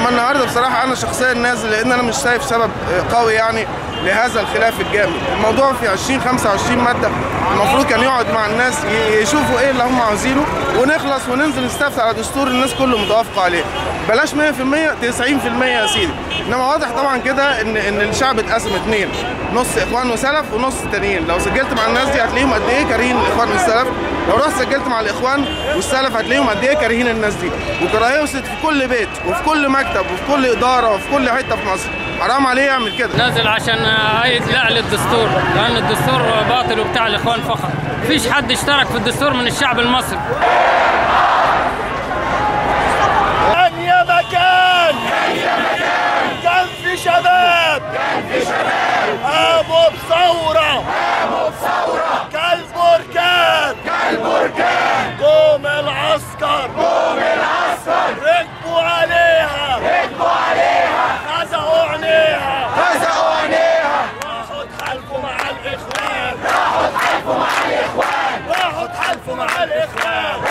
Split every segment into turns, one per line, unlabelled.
اما النهارده بصراحه انا شخصيا نازل لان انا مش شايف سبب قوي يعني لهذا الخلاف الجامد الموضوع في 20 25 ماده المفروض كان يقعد مع الناس ي- يشوفوا ايه اللي هم عاوزينه ونخلص وننزل نستفتي على دستور الناس كله متوافقه عليه بلاش 100% 90% يا سيدي انما واضح طبعا كده ان ان الشعب اتقسم اتنين نص اخوان وسلف ونص تانيين لو سجلت مع الناس دي هتلاقيهم قد ايه كارهين الاخوان والسلف لو رحت سجلت مع الاخوان والسلف هتلاقيهم قد ايه كارهين الناس دي وكراهيه وصلت في كل بيت وفي كل مكتب وفي كل اداره وفي كل حته في مصر حرام عليه يعمل كده
نازل عشان ايد لا للدستور لان الدستور باطل وبتاع الاخوان فقط فيش حد اشترك في الدستور من الشعب المصري
كان يا مكان كان في شباب قاموا بثورة قاموا بثورة كالبركان كالبركان قوم العسكر قوم العسكر ركبوا عليها ركبوا عليها خزقوا عينيها خزقوا عينيها راحوا تحالفوا مع الإخوان راحوا تحالفوا مع الإخوان راحوا تحالفوا مع الإخوان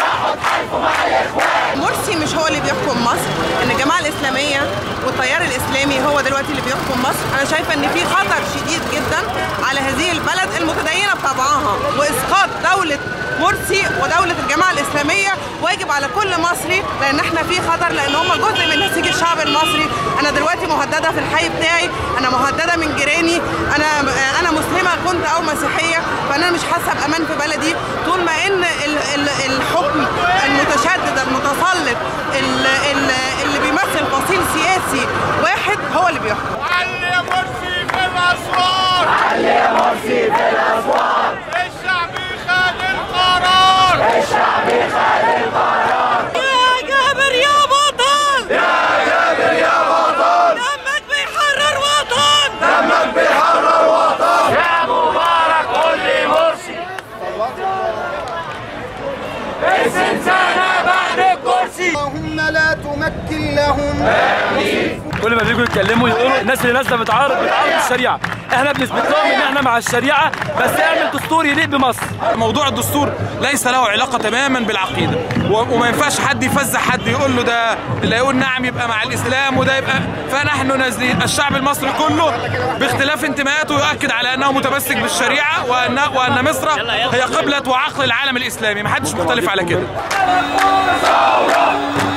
مرسي مش هو اللي بيحكم مصر ان الجماعه الاسلاميه والتيار الاسلامي هو دلوقتي اللي بيحكم مصر انا شايفه ان في خطر شديد جدا على هذه البلد المتدينه بطبعها واسقاط دوله مرسي ودولة الجماعة الإسلامية واجب على كل مصري لأن احنا في خطر لأن هم جزء من نسيج الشعب المصري أنا دلوقتي مهددة في الحي بتاعي أنا مهددة من جيراني أنا أنا مسلمة كنت أو مسيحية فأنا مش حاسة بأمان في بلدي طول ما إن ال- ال- الحكم المتشدد المتسلط ال- ال- اللي بيمثل فصيل سياسي واحد هو اللي بيحكم
علي يا مرسي في الاسوار علي يا مرسي في الاسوار الشعب خد القرار الشعب خد القرار
يا جابر يا بطل
يا جابر يا بطل
دمك بيحرر وطن
دمك بيحرر وطن يا مبارك قول لي مرسي الزنزانة بعد الكرسي
اللهم لا تمكن لهم
كل ما بيجوا يتكلموا يقولوا الناس اللي نازله بتعارض بتعارض الشريعه احنا بنثبت لهم ان احنا مع الشريعه بس اعمل دستور يليق بمصر
موضوع الدستور ليس له علاقة تماما بالعقيدة و- وما ينفعش حد يفزع حد يقول له ده اللي يقول نعم يبقى مع الإسلام وده يبقى فنحن نازلين الشعب المصري كله باختلاف انتماءاته يؤكد على أنه متمسك بالشريعة وأن وأن مصر هي قبلة وعقل العالم الإسلامي ما حدش مختلف على كده